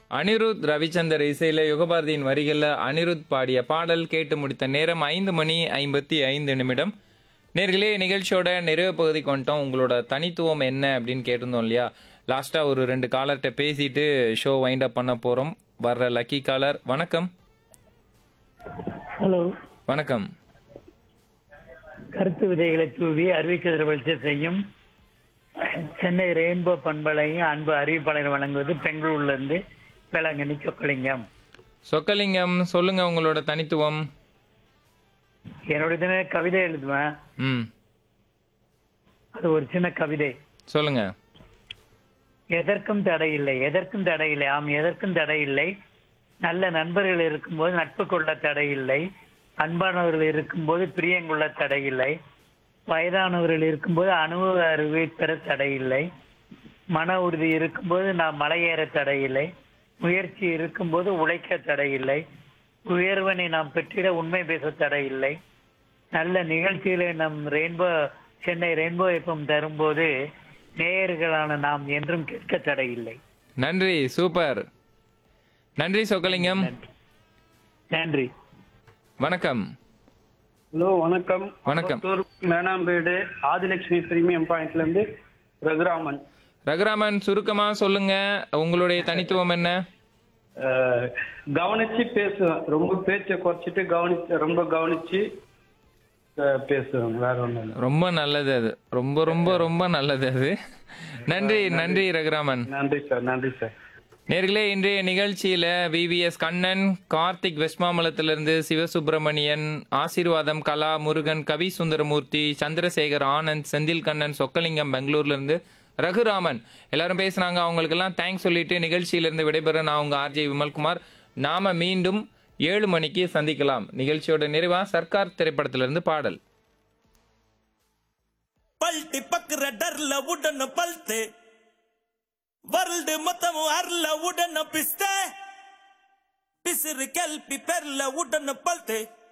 அனிருத் ரவிச்சந்தர் இசையில யுகபாரதியின் வரிகள்ல அனிருத் பாடிய பாடல் கேட்டு முடித்த நேரம் ஐந்து மணி ஐம்பத்தி ஐந்து நிமிடம் நேர்களே நிகழ்ச்சியோட நிறைவு பகுதிக்கு வந்துட்டோம் உங்களோட தனித்துவம் என்ன அப்படின்னு கேட்டிருந்தோம் இல்லையா லாஸ்டா ஒரு ரெண்டு காலர்கிட்ட பேசிட்டு ஷோ வைண்ட் அப் பண்ண போறோம் வர்ற லக்கி காலர் வணக்கம் ஹலோ வணக்கம் கருத்து விதைகளை தூவி அறிவிக்கதிர வெளிச்ச செய்யும் சென்னை ரெயின்போ பண்பலையும் அன்பு அறிவிப்பாளர் வழங்குவது பெங்களூர்ல இருந்து வேளாங்கண்ணி சொக்கலிங்கம் சொக்கலிங்கம் சொல்லுங்க உங்களோட தனித்துவம் என்னுடைய தின கவிதை எழுதுவேன் ம் அது ஒரு சின்ன கவிதை சொல்லுங்க எதற்கும் தடை இல்லை எதற்கும் தடை இல்லை ஆம் எதற்கும் தடை இல்லை நல்ல நண்பர்கள் இருக்கும்போது நட்பு கொள்ள தடை இல்லை அன்பானவர்கள் இருக்கும்போது பிரியங்குள்ள தடை இல்லை வயதானவர்கள் இருக்கும்போது அனுபவ அறிவை பெற தடை இல்லை மன உறுதி இருக்கும்போது நாம் மலையேற தடை இல்லை முயற்சி இருக்கும்போது உழைக்க தடை இல்லை உயர்வனை நாம் பெற்றிட உண்மை பேச தடை இல்லை நல்ல நிகழ்ச்சிகளை நம் ரெயின்போ சென்னை ரெயின்போ எஃப்எம் தரும்போது நேயர்களான நாம் என்றும் கேட்க தடை இல்லை நன்றி சூப்பர் நன்றி சொக்கலிங்கம் நன்றி வணக்கம் ஹலோ வணக்கம் வணக்கம். அம்பத்தூர் மேனாம்பேடு ஆதிலட்சுமி பிரீமியம் பாயிண்ட்ல இருந்து ரகுராமன் ரகுராமன் சுருக்கமா சொல்லுங்க உங்களுடைய தனித்துவம் என்ன அஹ், கவனிச்சு பேசுவேன் ரொம்ப பேச்சை குறைச்சிட்டு கவனிச்சு ரொம்ப கவனிச்சு அஹ், பேசுவேன் வேற ஒண்ணும் இல்லை ரொம்ப நல்லது அது ரொம்ப ரொம்ப ரொம்ப நல்லது அது நன்றி நன்றி ரகுராமன் நன்றி சார் நன்றி சார் நேர்களே இன்றைய நிகழ்ச்சியில விவிஎஸ் கண்ணன் கார்த்திக் வெஸ்மாமலத்திலிருந்து சிவசுப்பிரமணியன் ஆசீர்வாதம் கலா முருகன் கவி சுந்தரமூர்த்தி சந்திரசேகர் ஆனந்த் செந்தில் கண்ணன் சொக்கலிங்கம் பெங்களூர்ல இருந்து ரகுராமன் எல்லாரும் பேசுனாங்க அவங்களுக்கெல்லாம் தேங்க்ஸ் சொல்லிட்டு நிகழ்ச்சியிலிருந்து விடைபெற நான் உங்க ஆர்ஜே விமல்குமார் நாம மீண்டும் ஏழு மணிக்கு சந்திக்கலாம் நிகழ்ச்சியோட நிறைவா சர்க்கார் திரைப்படத்திலிருந்து பாடல் பல்ட்டி பக்குற டர்ல உடன பல்த்து ವರ್ಲ್ಡ್ ಮೊತ್ತము ಅರ್ಲ ಉಡನ ಪಿಸ್ತೆ ಪಿಸಿರು ಕೆಲ್ಪಿ ಪೆರ್ಲ ಉಡನ ಪಲ್ತೆ